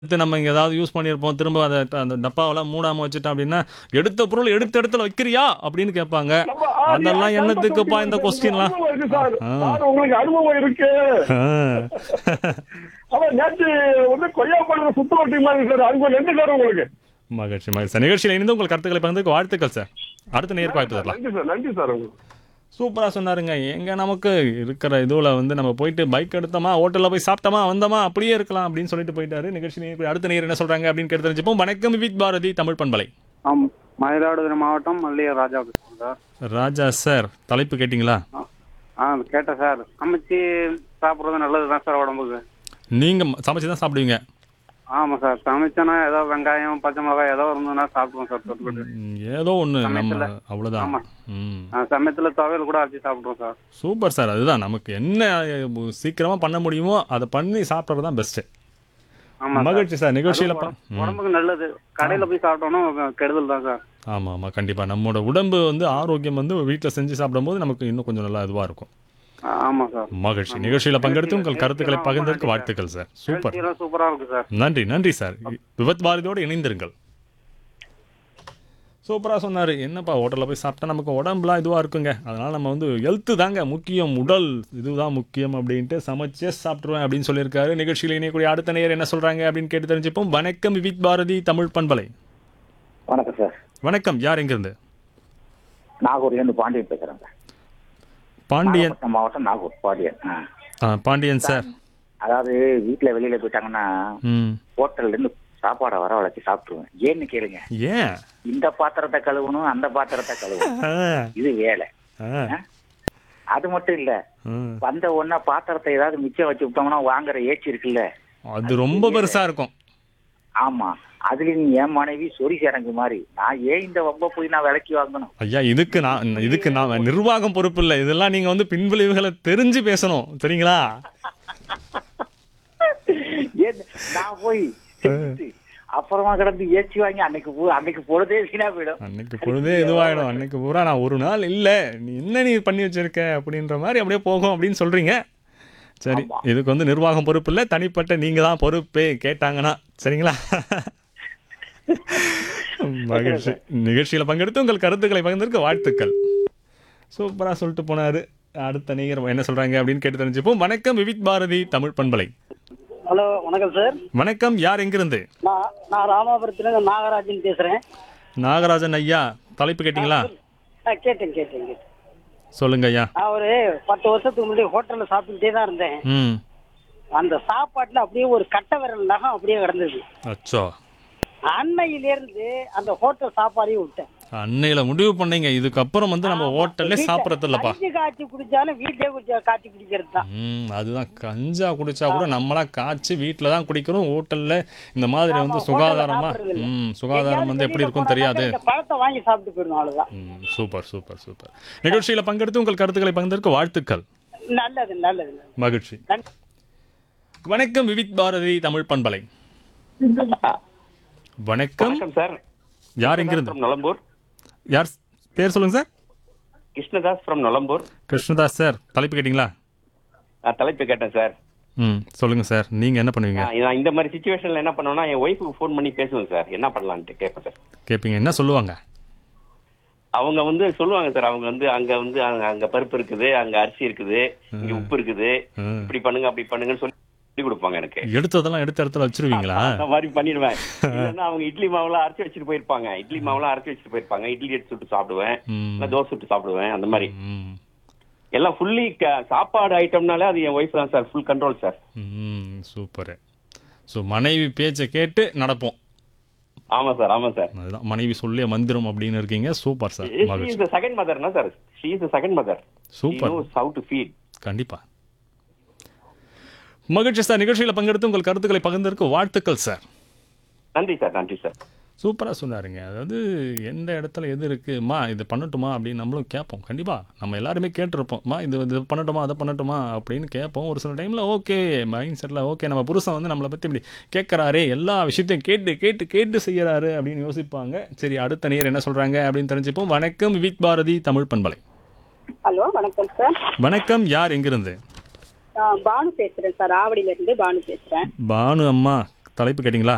எடுத்து நம்ம இங்க ஏதாவது யூஸ் பண்ணியிருப்போம் திரும்ப அதை அந்த டப்பாவெல்லாம் மூடாம வச்சுட்டோம் அப்படின்னா எடுத்த பொருள் எடுத்த இடத்துல வைக்கிறியா அப்படின்னு கேட்பாங்க நம்ம ஆ, அதெல்லாம் நீ என்னத்துக்குப்பா இந்த உங்களுக்கு கொஸ்டின்லாம் அனுபவம் இருக்கு சார். ஆ. சார், உங்களுக்கு அனுபவம் இருக்கு ஆ. அவன் நேற்று வந்து கொய்யா பழத்தை சுத்த ஒட்டி மாதிரி சார் அதுக்கு நன்றி சார் உங்களுக்கு மகிழ்ச்சி மகிழ்ச்சி சார் நிகழ்ச்சியில் இணைந்து உங்கள் கருத்துக்களை பகிர்ந்ததுக்கு வாழ்த்துக்கள் சார் அடுத்த நேருக்கு வாய்ப்பு தரலாம் நன்றி சார் நன்றி சார் உங்களுக்கு சூப்பராக சொன்னாருங்க எங்க நமக்கு இருக்கிற இதுவில் வந்து நம்ம போயிட்டு பைக் எடுத்தோமா ஹோட்டலில் போய் சாப்பிட்டோமா வந்தோமா அப்படியே இருக்கலாம் அப்படின்னு சொல்லிட்டு போயிட்டாரு நிகழ்ச்சி நேயர்கள் அடுத்த நேர் என்ன சொல்றாங்க அப்படின்னு கேட்டு தெரிஞ்சுப்போம் வணக்கம் வித் பாரதி தமிழ் பண்பலை ஆம் மயிலாடுதுறை மாவட்டம் மல்லிகை ராஜா பேசுகிறேன் சார் ராஜா சார் தலைப்பு கேட்டிங்களா ஆ, ஆ கேட்டேன் சார் சமைச்சு சாப்பிட்றது நல்லது தான் சார் உடம்புக்கு நீங்க சமைச்சு தான் சாப்பிடுவீங்க ஆமாம் சார் சமைச்சோன்னா ஏதோ வெங்காயம் பச்சை மிளகாய் ஏதோ இருந்ததுன்னா சாப்பிடுவோம் சார் தொட்டுக்கிட்டு ம், ஏதோ ஒன்று நம்ம சமயத்துல. அவ்வளோதான் ஆமா. ம் ஆ, சமயத்தில் துவையல் கூட அரைச்சி சாப்பிடுவோம் சார் சூப்பர் சார் அதுதான் நமக்கு என்ன அஹ், சீக்கிரமா பண்ண முடியுமோ அதை பண்ணி சாப்பிட்றது தான் பெஸ்ட்டு ஆமாம் மகிழ்ச்சி சார் நிகழ்ச்சியில் ப- ம். உடம்புக்கு நல்லது கடையில் போய் சாப்பிட்டோம்னா கெடுதல் தான் சார் ஆமாம் ஆமாம் கண்டிப்பாக நம்மளோட உடம்பு வந்து ஆரோக்கியம் வந்து வீட்டில் செஞ்சு சாப்பிடும்போது நமக்கு இன்னும் கொஞ்சம் நல்லா இதுவாக இருக்கும் ஆ, ஆமாம் சார் மகிழ்ச்சி நிகழ்ச்சியில் பங்கெடுத்து உங்கள் கருத்துக்களை பகிர்ந்ததற்கு வாழ்த்துக்கள் சார் சூப்பர் எல்லாம் சூப்பராக இருக்கு சார் நன்றி நன்றி சார் விபத் பாரதியோடு இணைந்திருங்கள் சூப்பராக சொன்னார் என்னப்பா ஹோட்டலில் போய் சாப்பிட்டா நமக்கு உடம்புலாம் இதுவாக இருக்குங்க அதனால் நம்ம வந்து ஹெல்த்து தாங்க முக்கியம் உடல் இதுதான் முக்கியம் அப்படின்ட்டு சமைச்சே சாப்பிட்ருவேன் அப்படின்னு சொல்லியிருக்காரு நிகழ்ச்சியில் இணையக்கூடிய அடுத்த நேர் என்ன சொல்கிறாங்க அப்படின்னு கேட்டு தெரிஞ்சுப்போம் வணக்கம் வித் பாரதி தமிழ் பண்பலை வணக்கம் சார் வணக்கம் யார் எங்கிருந்து நாகூர்லேருந்து பாண்டியன் பேசுகிறேன் சார் பாண்டியன் நாகப்பட்டினம் மாவட்டம் நாகூர் பாண்டியன் ஆ. ஆ, பாண்டியன் சார் அதாவது வீட்டில் வெளியில போயிட்டாங்கன்னா ம் ஹோட்டல்ல இருந்து சாப்பாடை வர வளைச்சு சாப்பிட்டுருவேன் ஏன்னு கேளுங்க ஏன் இந்த பாத்திரத்தை கழுவணும் அந்த பாத்திரத்தை கழுவணும் ஆ, இது வேலை ஆ, அது மட்டும் இல்ல ஆ. வந்த உடனே பாத்திரத்தை ஏதாவது மிச்சம் வச்சு விட்டோம்னா வாங்குற ஏச்சி இருக்குல்ல அது ரொம்ப பெருசா இருக்கும் ஆமா அதுலயும் என் மனைவி சொரி சரங்கு மாதிரி நான் ஏன் இந்த வம்ப போய் நான் விலைக்கு வாங்கணும் ஐயா இதுக்கு நான் இதுக்கு நான் நிர்வாகம் பொறுப்பு இல்லை இதெல்லாம் நீங்க வந்து பின்விளைவுகளை தெரிஞ்சு பேசணும் சரிங்களா ஏன் நான் போய் செஞ்சுட்டு அப்புறமா கிடந்து ஏச்சி வாங்கி அன்னைக்கு போ- அன்னைக்கு பொழுதே வீணா போயிடும் அன்னைக்கு பொழுதே இதுவாயிடும் அன்னைக்கு பூரா நான் ஒரு நாள் இல்ல நீ என்ன நீ பண்ணி வச்சிருக்க அப்படின்ற மாதிரி அப்படியே போகும் அப்படின்னு சொல்றீங்க சரி ஆமா. இதுக்கு வந்து நிர்வாகம் பொறுப்பு இல்லை தனிப்பட்ட நீங்க தான் பொறுப்பு கேட்டாங்கன்னா சரிங்களா மகிழ்ச்சி நிகழ்ச்சியில பங்கெடுத்து உங்கள் கருத்துக்களை பகிர்ந்திருக்க வாழ்த்துக்கள் சூப்பரா சொல்லிட்டு போனாரு அடுத்த நீங்க என்ன சொல்றாங்க அப்படின்னு கேட்டு தெரிஞ்சுப்போம் வணக்கம் விவித் பாரதி தமிழ் பண்பலை ஹலோ வணக்கம் சார் வணக்கம் யார் எங்கிருந்து நான் நான் ராமாபுரத்துலேருந்து நாகராஜன் பேசுகிறேன் நாகராஜன் ஐயா தலைப்பு கேட்டிங்களா கேட்டேன் கேட்டேன் கேட்டேன் சொல்லுங்க ஐயா நான் ஒரு பத்து வருஷத்துக்கு முன்னாடி ஹோட்டலில் சாப்பிட்டுட்டே தான் இருந்தேன் ம் அந்த சாப்பாட்டில் அப்படியே ஒரு கட்டை விரல் நகம் அப்படியே கிடந்தது அச்சோ அன்னையிலேருந்து அந்த ஹோட்டல் சாப்பாடையும் விட்டேன் அன்னையில முடிவு பண்ணீங்க இதுக்கப்புறம் வந்து நம்ம ஹோட்டல்லே சாப்பிட்றது இல்லப்பா கஞ்சி காய்ச்சி குடிச்சாலும் வீட்டிலே குடிச்சா காய்ச்சி குடிக்கிறது தான் ம் அதுதான் கஞ்சா குடிச்சா கூட நம்மளா காய்ச்சி வீட்டில் தான் குடிக்கிறோம் ஹோட்டல்ல இந்த மாதிரி வந்து ஆமா, சுகாதாரமா ஹோட்டல்ல சாப்பிடுறது இல்ல. ம் சுகாதாரம் வந்து எப்படி இருக்கும் தெரியாது இந்த பழத்தை வாங்கி சாப்பிட்டு போயிடும் அவ்வளோதான் ம் சூப்பர் சூப்பர் சூப்பர் நிகழ்ச்சியில பங்கெடுத்து உங்கள் கருத்துக்களை பகிர்ந்ததற்கு வாழ்த்துக்கள் நல்லது நல்லது மகிழ்ச்சி நன்றி. வணக்கம் விவித் பாரதி தமிழ் பண்பலை வணக்கம் வணக்கம் சார் யார் எங்கிருந்து ஃப்ரம் நலம்பூர் யார் பேர் சொல்லுங்க sir Krishnadas from Nalambur Krishnadas sir தலைப்பு கேட்டிங்களா நான் தலைப்பு கேட்டேன் சார் ம் சொல்லுங்க சார் நீங்க என்ன பண்ணுவீங்க நான் நான் இந்த மாதிரி சுச்சுவேஷன்ல என்ன பண்ணுவேன்னா என் ஒய்ஃபுக்கு ஃபோன் பண்ணி பேசுவேன் சார் என்ன பண்ணலான்ட்டு கேட்பேன் சார் கேட்பீங்க என்ன சொல்லுவாங்க அவங்க வந்து சொல்லுவாங்க சார் அவங்க வந்து அங்க வந்து அங்க அங்க பருப்பு இருக்குது அங்க அரிசி இருக்குது இங்க உப்பு இருக்குது ம். இப்படி பண்ணுங்க அப்படி பண்ணுங்கன்னு சொல்லி சொல்லி கொடுப்பாங்க எனக்கு எடுத்ததெல்லாம் எடுத்த இடத்துல வச்சிருவீங்களா அந்த மாதிரி பண்ணிடுவேன் இல்லைன்னா அவங்க இட்லி மாவுலாம் அரைச்சி வச்சுட்டு போயிருப்பாங்க இட்லி மாவுலாம் அரைச்சி வச்சுட்டு போயிருப்பாங்க இட்லி எடுத்து சுட்டு சாப்பிடுவேன் ம். இல்ல தோசை சுட்டு சாப்பிடுவேன் அந்த மாதிரி ம் எல்லாம் ஃபுல்லி சாப்பாடு ஐட்டம்னாலே அது என் ஒய்ஃப் தான் சார் ஃபுல் கண்ட்ரோல் சார் ம் சூப்பரு ஸோ மனைவி பேச்சை கேட்டு நடப்போம் ஆமா சார் ஆமா சார் அதுதான் மனைவி சொல்லிய மந்திரம் அப்படின்னு இருக்கீங்க சூப்பர் சார் she மகிழ்ச்சி is the second mother na sir she is the second mother Super. she knows how to feed கண்டிப்பா மகிழ்ச்சி சார் நிகழ்ச்சியில் பங்கெடுத்து உங்கள் கருத்துக்களை பகிர்ந்ததற்கு வாழ்த்துக்கள் சார் நன்றி சார் நன்றி சார் சூப்பராக சொன்னாருங்க அதாவது எந்த இடத்துல எது இருக்குமா இது பண்ணட்டுமா அப்படின்னு நம்மளும் கேட்போம் கண்டிப்பாக நம்ம எல்லாருமே கேட்டிருப்போம்மா இது இது பண்ணட்டுமா அதை பண்ணட்டுமா அப்படின்னு கேட்போம் ஒரு சில டைமில் ஓகே மைண்ட் செட்டில் ஓகே நம்ம புருஷன் வந்து நம்மளை பற்றி இப்படி கேட்குறாரே எல்லா விஷயத்தையும் கேட்டு கேட்டு கேட்டு செய்யறாரு அப்படின்னு யோசிப்பாங்க சரி அடுத்த நேர் என்ன சொல்கிறாங்க அப்படின்னு தெரிஞ்சுப்போம் வணக்கம் வித் பாரதி தமிழ் பண்பலை ஹலோ வணக்கம் சார் வணக்கம் யார் எங்கிருந்து நான் பானு பேசுறேன் சார் ஆவடியில இருந்து பானு பேசுறேன் பானு அம்மா தலைப்பு கேட்டிங்களா